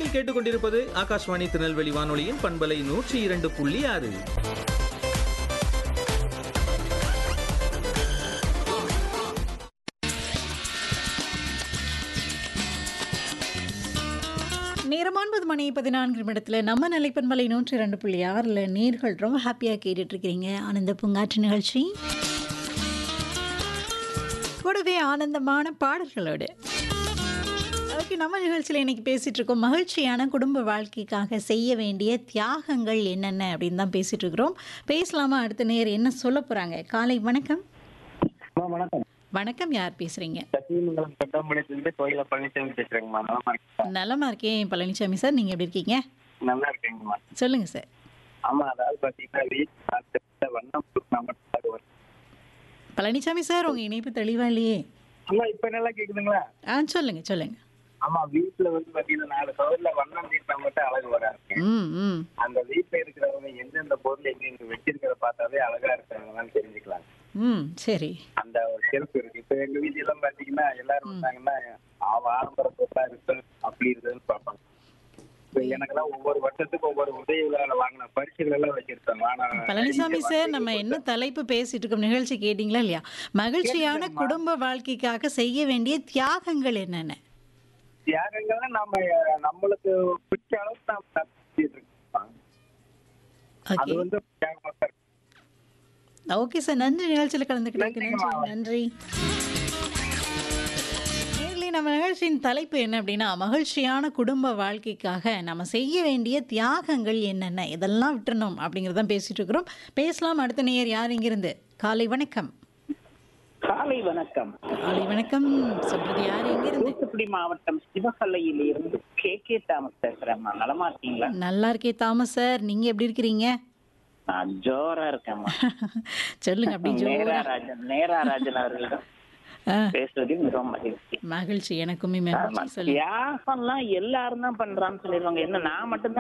நீங்கள் கேட்டுக்கொண்டிருப்பது ஆகாஷ்வாணி திருநெல்வேலி வானொலியின் பண்பலை நூற்றி இரண்டு புள்ளி ஆறு நேரம் ஒன்பது மணி பதினான்கு நிமிடத்தில் நம்ம நிலைப்பண்பலை நூற்றி ரெண்டு புள்ளி ஆறில் நேர்கள் ரொம்ப ஹாப்பியாக கேட்டுட்ருக்கிறீங்க ஆனந்த பூங்காற்று நிகழ்ச்சி கூடவே ஆனந்தமான பாடல்களோடு ஓகே நம்ம நிகழ்ச்சியில் இன்னைக்கு பேசிகிட்டு இருக்கோம் மகிழ்ச்சியான குடும்ப வாழ்க்கைக்காக செய்ய வேண்டிய தியாகங்கள் என்னென்ன அப்படின்னு தான் பேசிகிட்டு இருக்கிறோம் பேசலாமா அடுத்த நேர் என்ன சொல்ல போகிறாங்க காலை வணக்கம் அம்மா வணக்கம் வணக்கம் யார் பேசுகிறீங்க சத்தியமங்கலம் கட்டாம்பாளையத்துலேருந்து கோயில பழனிசாமி பேசுறேங்கம்மா நல்லா இருக்கீங்களா? நலமா இருக்கேன் பழனிசாமி சார் நீங்கள் எப்படி இருக்கீங்க நல்லா இருக்கேங்கம்மா சொல்லுங்கள் சார் ஆமா அதாவது பாத்தீங்கன்னா வீட்டு வண்ணம் பூசினா மட்டும் அது வரும். பழனிசாமி சார் உங்கள் இணைப்பு தெளிவாக இல்லையே அம்மா இப்ப நல்லா கேக்குதுங்களா ஆ சொல்லுங்க சொல்லுங்க ஆமா வீட்டுல வந்து பாத்தீங்கன்னா நாலு சவர்ல வண்ணம் தீட்டினா மட்டும் அழகு வராது ம் ம் அந்த வீட்டுல இருக்கிறவங்க எந்தெந்த பொருள் எங்க எங்க வச்சிருக்கிறத பார்த்தாவே அழகா இருக்காங்கன்னு தெரிஞ்சுக்கலாம் ம் சரி அந்த ஒரு சிறப்பு இருக்கு இப்ப எங்க வீட்டு எல்லாம் பாத்தீங்கன்னா எல்லாரும் வந்தாங்கன்னா அவ ஆடம்பர பொருளா இருக்கு அப்படி இருக்குதுன்னு பார்ப்பாங்க இப்ப எனக்கெல்லாம் ஒவ்வொரு வருஷத்துக்கு ஒவ்வொரு உதவி விழால வாங்கின பரிசுகள் எல்லாம் வச்சிருக்கேன் ஆனா பழனிசாமி சார் நம்ம என்ன தலைப்பு பேசிட்டு இருக்கோம் நிகழ்ச்சி கேட்டிங்களா இல்லையா மகிழ்ச்சியான குடும்ப வாழ்க்கைக்காக செய்ய வேண்டிய தியாகங்கள் என்னென்ன தியாகங்கள்லாம் நம்ம அஹ், நம்மளுக்கு பிடிச்ச அளவுக்கு நாம நடத்திட்டு இருக்கோம் அது ஓகே வந்து தியாகமா தான் இருக்கு. ஓகே சார் நன்றி நிகழ்ச்சியில் கலந்துக்கிட்டதுக்கு நன்றிங்கம்மா. நன்றி நன்றி நேயர்களே, நம்ம நிகழ்ச்சியின் தலைப்பு என்ன அப்படின்னா மகிழ்ச்சியான குடும்ப வாழ்க்கைக்காக நம்ம செய்ய வேண்டிய தியாகங்கள் என்னென்ன இதெல்லாம் விட்டுறணும் அப்படிங்கிறத பேசிட்டு இருக்கிறோம் பேசலாம் அடுத்த நேயர் யார் இங்கிருந்து காலை வணக்கம் காலை வணக்கம் காலை வணக்கம் சொல்றது யார் எங்கிருந்து தூத்துக்குடி மாவட்டம் சிவகலையில் இருந்து கே கே தாமஸ் பேசுறேம்மா நலமா இருக்கீங்களா நல்லா இருக்கே தாமஸ் சார் நீங்க எப்படி இருக்கிறீங்க நான் ஜோரா இருக்கேம்மா சொல்லுங்க அப்படி நேரா ஜோரா ராஜன் நேரா ராஜன் அவர்களிடம் ஆ, பேசுவதில் மிகவும் மகிழ்ச்சி மகிழ்ச்சி எனக்குமே ஆமா, மகிழ்ச்சி சொல்லுங்க தியாகம்லாம் எல்லாரும் தான் பண்றான்னு சொல்லிடுவாங்க என்ன நான் மட்டும்தான்